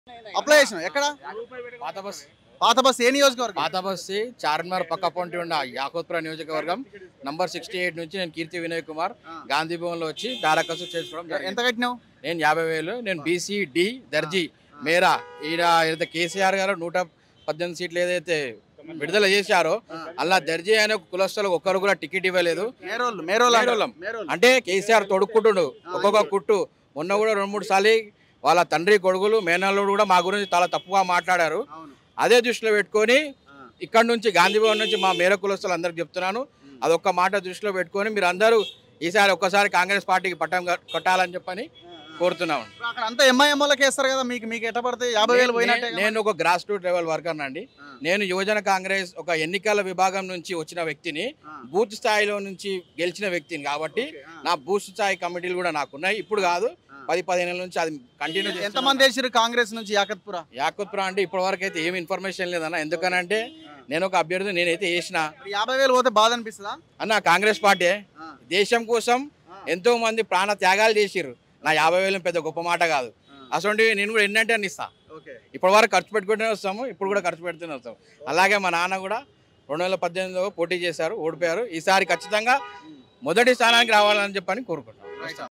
Apply చేసిన ఎక్కడ పాత బస్ పాత బస్ ఏ నియోజకవర్గం పాత బస్సు చార్మినార్ పక్క పొంటి ఉన్న యాకోత్పుర నియోజకవర్గం నంబర్ సిక్స్టీ ఎయిట్ నుంచి నేను కీర్తి వినయ్ కుమార్ గాంధీ భవన్ లో వచ్చి దారకసు చేసుకోవడం జరిగింది. ఎంత కట్టినావు నేను యాభై వేలు నేను బీసీ డి దర్జీ మేరా ఈడ ఏదైతే కేసీఆర్ గారు నూట పద్దెనిమిది సీట్లు ఏదైతే విడుదల చేశారో అలా దర్జీ అనే ఒక కులస్తులకు ఒక్కరు కూడా టికెట్ ఇవ్వలేదు మేరోళ్ళు మేరోళ్ళు మేరోళ్ళం. మేరోళ్ళు అంటే కేసీఆర్ తొడుక్కుంటుండు ఒక్కొక్క కుట్టు మొన్న కూడా రెండు మూడు సార్లు వాళ్ళ తండ్రి కొడుకులు మేనల్లుడు కూడా మా గురించి చాలా తప్పుగా మాట్లాడారు అవును అదే దృష్టిలో పెట్టుకొని ఇక్కడ నుంచి గాంధీ భవన్ నుంచి మా మేర కులస్తులు అందరికి చెప్తున్నాను అదొక్క మాట దృష్టిలో పెట్టుకొని మీరు అందరూ ఈసారి ఒక్కసారి కాంగ్రెస్ పార్టీకి పట్టం కట్- కొట్టాలని చెప్పని కోరుతున్నాము ఇప్పుడు అక్కడ అంతా ఎంఐఎంఓలకి వేస్తారు కదా మీకు మీకు ఎట్ట పడితే యాభై వేలు పోయినట్టే నేను- నేను ఒక గ్రాస్ రూట్ లెవెల్ వర్కర్ అండి నేను యువజన కాంగ్రెస్ ఒక ఎన్నికల విభాగం నుంచి వచ్చిన వ్యక్తిని బూత్ స్థాయిలో నుంచి గెలిచిన వ్యక్తిని కాబట్టి నా బూత్ స్థాయి కమిటీలు కూడా నాకున్నాయి ఇప్పుడు కాదు పది పదిహేను నుంచి అది కంటిన్యూ ఎంత మంది వేసారు కాంగ్రెస్ నుంచి యాకత్పుర యాకుత్పురా అంటే ఇప్పటి వరకు అయితే ఏమి ఇన్ఫర్మేషన్ లేదన్న ఎందుకనంటే నేను ఒక అభ్యర్థి నేనైతే వేసిన ఇప్పుడు యాభై వేలు పోతే బాధ అనిపిస్తుందా అన్న కాంగ్రెస్ పార్టీ దేశం కోసం ఎంతో మంది ప్రాణ త్యాగాలు చేసిర్రు నా యాభై వేలు పెద్ద గొప్ప మాట కాదు అసలు నేను కూడా ఎన్నంటే అని ఇస్తా ఓకే ఇప్పటి వరకు ఖర్చు పెట్టుకుంటూనే వస్తాము ఇప్పుడు కూడా ఖర్చు పెడుతూనే వస్తాము అలాగే మా నాన్న కూడా రెండు వేల పద్దెనిమిదిలో పోటీ చేశారు ఓడిపోయారు ఈసారి ఖచ్చితంగా మొదటి స్థానానికి రావాలని చెప్పని కోరుకుంటాం